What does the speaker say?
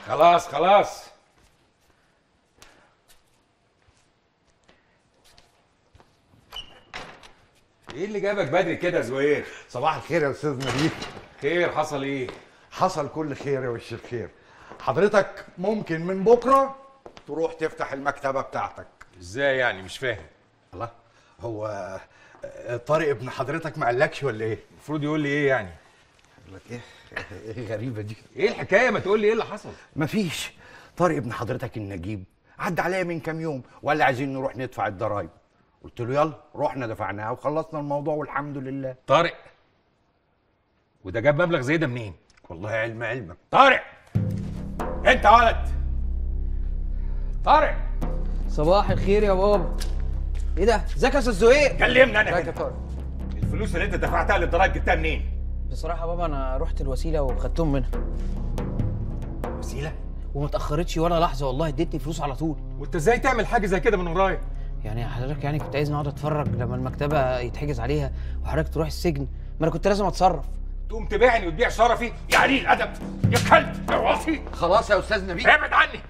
خلاص خلاص ايه اللي جابك بدري كده يا زهير صباح الخير يا استاذ نبيل خير حصل ايه حصل كل خير يا وش الخير حضرتك ممكن من بكره تروح تفتح المكتبه بتاعتك ازاي يعني مش فاهم الله هو آه، طارق ابن حضرتك ما قالكش ولا ايه المفروض يقول لي ايه يعني يقول لك ايه ايه غريبه دي ايه الحكايه ما تقول لي ايه اللي حصل مفيش طارق ابن حضرتك النجيب عدى عليا من كام يوم وقال لي عايزين نروح ندفع الضرايب قلت له يلا رحنا دفعناها وخلصنا الموضوع والحمد لله طارق وده جاب مبلغ زي ده منين والله علم علمك طارق انت يا ولد طارق صباح الخير يا بابا ايه ده ازيك يا استاذ زهير كلمني انا ازيك يا هنا. طارق الفلوس اللي انت دفعتها للضرايب جبتها منين بصراحه يا بابا انا رحت الوسيله وخدتهم منها وسيله وما اتاخرتش ولا لحظه والله اديتني فلوس على طول وانت ازاي تعمل حاجه زي كده من ورايا يعني حضرتك يعني كنت عايزني اقعد اتفرج لما المكتبه يتحجز عليها وحضرتك تروح السجن ما انا كنت لازم اتصرف تقوم تبيعني وتبيع شرفي يا قليل ادب يا كلب يا واصي خلاص يا استاذ نبيل ابعد عني